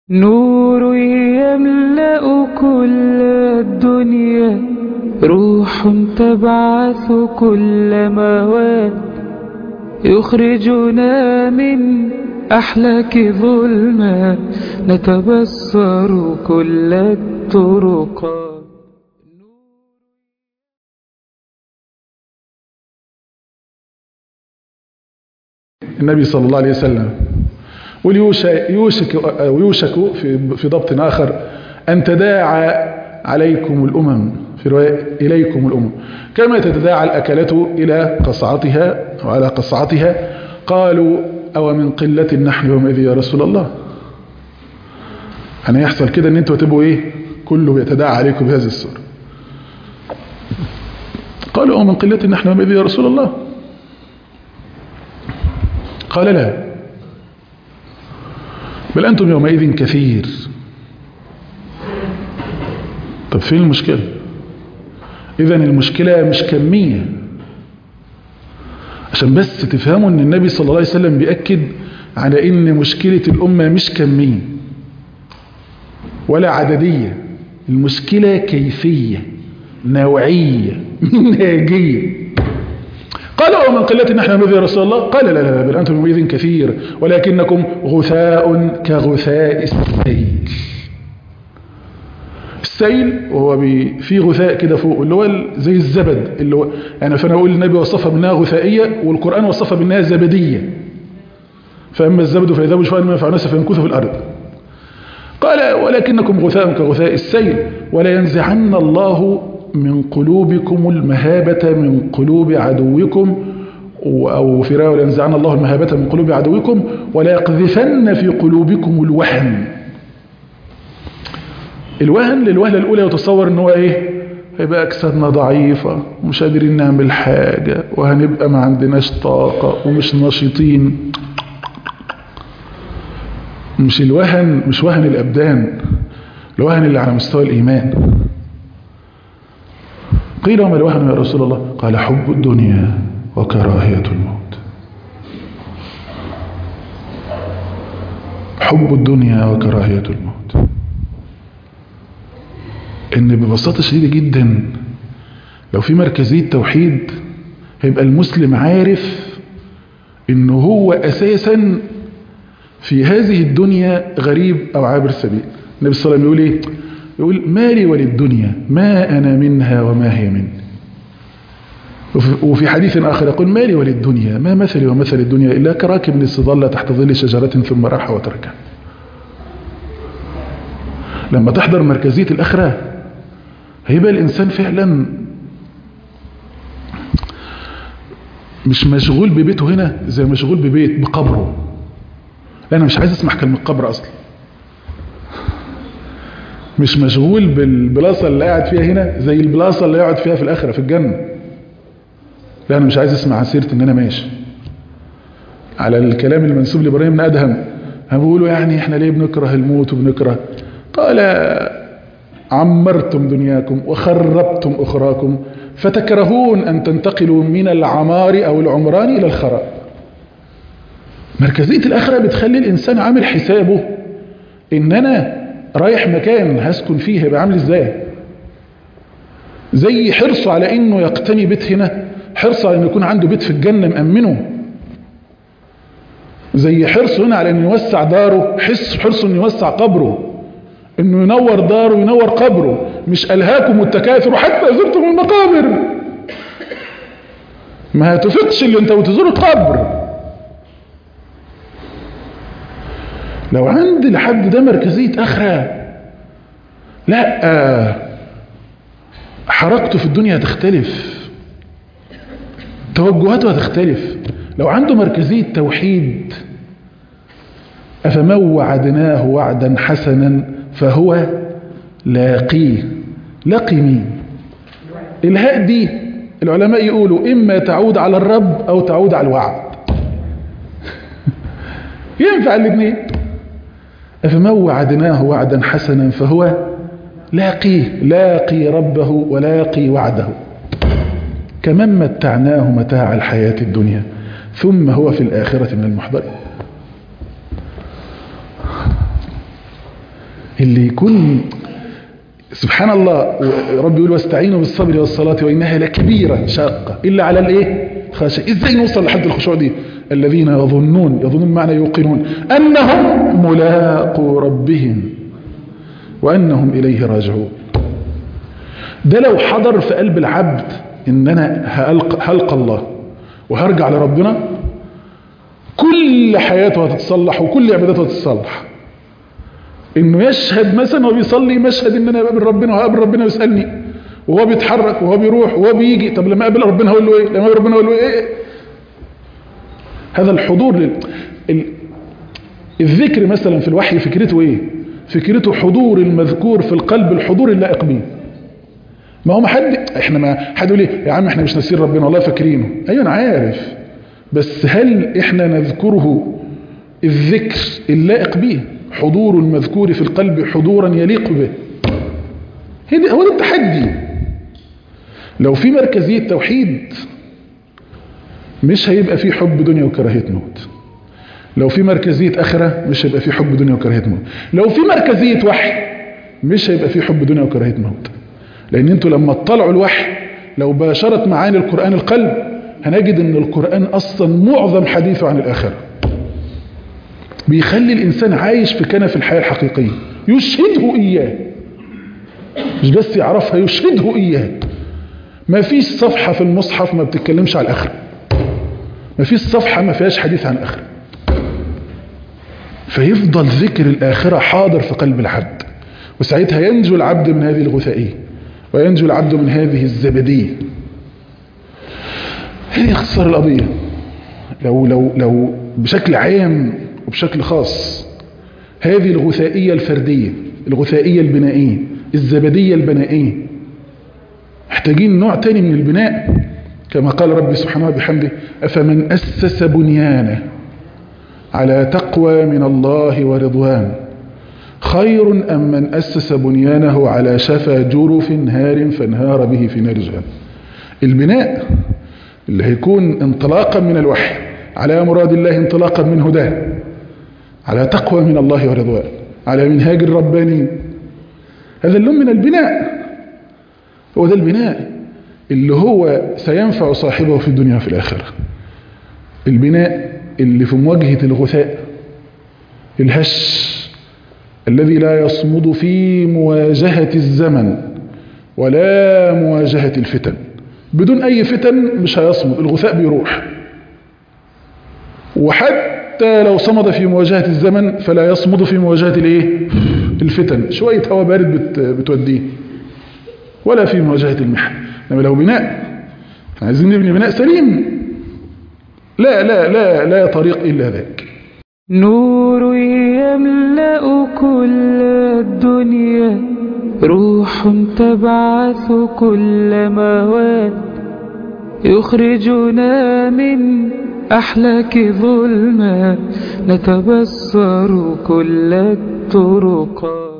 نور يملأ كل الدنيا روح تبعث كل مواد يخرجنا من أحلاك ظلمات نتبصر كل الطرقات النبي صلى الله عليه وسلم ويوشك يوشك ويوشك في في ضبط آخر أن تداعى عليكم الأمم في رواية إليكم الأمم كما تتداعى الأكلة إلى قصعتها أو على قصعتها قالوا أو من قلة نحن يومئذ يا رسول الله يعني يحصل كده أن أنتوا تبقوا إيه كله يتداعى عليكم بهذه الصورة قالوا أو من قلة نحن يومئذ يا رسول الله قال لا بل أنتم يومئذ كثير طب فين المشكلة إذا المشكلة مش كمية عشان بس تفهموا أن النبي صلى الله عليه وسلم بيأكد على أن مشكلة الأمة مش كمية ولا عددية المشكلة كيفية نوعية منهاجية قال ومن قلة نحن نبذي يا رسول الله قال لا لا لا بل أنتم يومئذ كثير ولكنكم غثاء كغثاء السيل السيل وهو في غثاء كده فوق اللي هو زي الزبد اللي هو يعني فانا اقول النبي وصفها بانها غثائيه والقران وصفها بانها زبديه فاما الزبد فاذا بشفاء ما ينفع الناس فينكث في الارض قال ولكنكم غثاء كغثاء السيل ولا ينزعن الله من قلوبكم المهابة من قلوب عدوكم أو في رواية لينزعن الله المهابة من قلوب عدوكم ولا يقذفن في قلوبكم الوهن الوهن للوهلة الأولى يتصور ان هو ايه هيبقى أجسادنا ضعيفة ومش قادرين نعمل حاجة وهنبقى ما عندناش طاقة ومش نشيطين مش الوهن مش وهن الأبدان الوهن اللي على مستوى الإيمان قيل وما الوهن يا رسول الله قال حب الدنيا وكراهية الموت حب الدنيا وكراهية الموت ان ببساطة شديدة جدا لو في مركزية توحيد هيبقى المسلم عارف انه هو اساسا في هذه الدنيا غريب او عابر سبيل النبي صلى الله عليه وسلم يقول ايه يقول مالي وللدنيا ما أنا منها وما هي مني وفي حديث آخر يقول مالي وللدنيا ما مثلي ومثل الدنيا إلا كراكب استظل تحت ظل شجرة ثم راح وتركها لما تحضر مركزية الأخرة هيبقى الإنسان فعلا مش مشغول ببيته هنا زي مشغول ببيت بقبره لا أنا مش عايز أسمع كلمة قبر أصلا مش مشغول بالبلاصة اللي قاعد فيها هنا زي البلاصة اللي يقعد فيها في الآخرة في الجنة لا أنا مش عايز أسمع سيرة إن أنا ماشي على الكلام المنسوب لإبراهيم بن أدهم هنقولوا يعني إحنا ليه بنكره الموت وبنكره قال عمرتم دنياكم وخربتم أخراكم فتكرهون أن تنتقلوا من العمار أو العمران إلى الخراب مركزية الآخرة بتخلي الإنسان عامل حسابه إن أنا رايح مكان هسكن فيه هيبقى عامل ازاي زي حرصه على انه يقتني بيت هنا حرصه على انه يكون عنده بيت في الجنة مأمنه زي حرصه هنا على انه يوسع داره حس حرصه انه يوسع قبره انه ينور داره وينور قبره مش الهاكم التكاثر حتى زرتم المقابر ما هتفقش اللي انت بتزور القبر لو عند لحد ده مركزية أخرى لا حركته في الدنيا هتختلف توجهاته هتختلف لو عنده مركزية توحيد أفمن وعدناه وعدا حسنا فهو لاقيه لاقي مين الهاء دي العلماء يقولوا إما تعود على الرب أو تعود على الوعد ينفع الاثنين أفمن وعدناه وعدا حسنا فهو لاقيه لاقي ربه ولاقي وعده كمن متعناه متاع الحياة الدنيا ثم هو في الآخرة من المحضرين اللي يكون سبحان الله رب يقول واستعينوا بالصبر والصلاة وإنها لكبيرة شاقة إلا على الإيه خاشع إزاي نوصل لحد الخشوع دي الذين يظنون يظنون معنى يوقنون أنهم ملاقوا ربهم وأنهم إليه راجعون ده لو حضر في قلب العبد إن أنا هلقى, هلقى الله وهرجع لربنا كل حياته هتتصلح وكل عباداته هتتصلح انه يشهد مثلا وهو بيصلي مشهد ان انا بقابل ربنا وهقابل ربنا ويسالني وهو بيتحرك وهو بيروح وهو بيجي طب لما اقابل ربنا هقول له ايه لما اقابل ربنا هقول له ايه هذا الحضور لل... ال... الذكر مثلا في الوحي فكرته ايه فكرته حضور المذكور في القلب الحضور اللائق به ما هو ما حد احنا ما حد يقول ايه يا عم احنا مش ناسيين ربنا والله فاكرينه ايوه انا عارف بس هل احنا نذكره الذكر اللائق به حضور المذكور في القلب حضورا يليق به هو ده التحدي لو في مركزية توحيد مش هيبقى في حب دنيا وكراهية موت لو في مركزية آخرة مش هيبقى في حب دنيا وكراهية موت لو في مركزية وحي مش هيبقى في حب دنيا وكراهية موت لأن انتوا لما تطلعوا الوحي لو باشرت معاني القرآن القلب هنجد ان القرآن أصلا معظم حديثه عن الآخرة بيخلي الإنسان عايش في كنف الحياة الحقيقية يشهده إياه مش بس يعرفها يشهده إياه ما فيش صفحة في المصحف ما بتتكلمش على الآخرة ما فيش صفحة ما فيهاش حديث عن الآخرة فيفضل ذكر الآخرة حاضر في قلب العبد وساعتها ينجو العبد من هذه الغثائية وينجو العبد من هذه الزبدية هذه اختصار القضية لو, لو, لو بشكل عام وبشكل خاص هذه الغثائية الفردية الغثائية البنائية الزبدية البنائية محتاجين نوع تاني من البناء كما قال ربي سبحانه وبحمده أفمن أسس بنيانه على تقوى من الله ورضوان خير أم من أسس بنيانه على شفا جرف هار فانهار به في نار جهنم البناء اللي هيكون انطلاقا من الوحي على مراد الله انطلاقا من هداه على تقوى من الله ورضوان على منهاج الرباني هذا اللون من البناء هو ده البناء اللي هو سينفع صاحبه في الدنيا وفي الآخرة البناء اللي في مواجهة الغثاء الهش الذي لا يصمد في مواجهة الزمن ولا مواجهة الفتن بدون أي فتن مش هيصمد الغثاء بيروح وحتى لو صمد في مواجهة الزمن فلا يصمد في مواجهة الايه الفتن شوية هوا بارد بت بتوديه ولا في مواجهة المحن انما لو بناء عايزين نبني بناء سليم لا لا لا لا طريق إلا ذاك نور يملأ كل الدنيا روح تبعث كل مواد يخرجنا من أحلاك ظلمات نتبصر كل الطرقات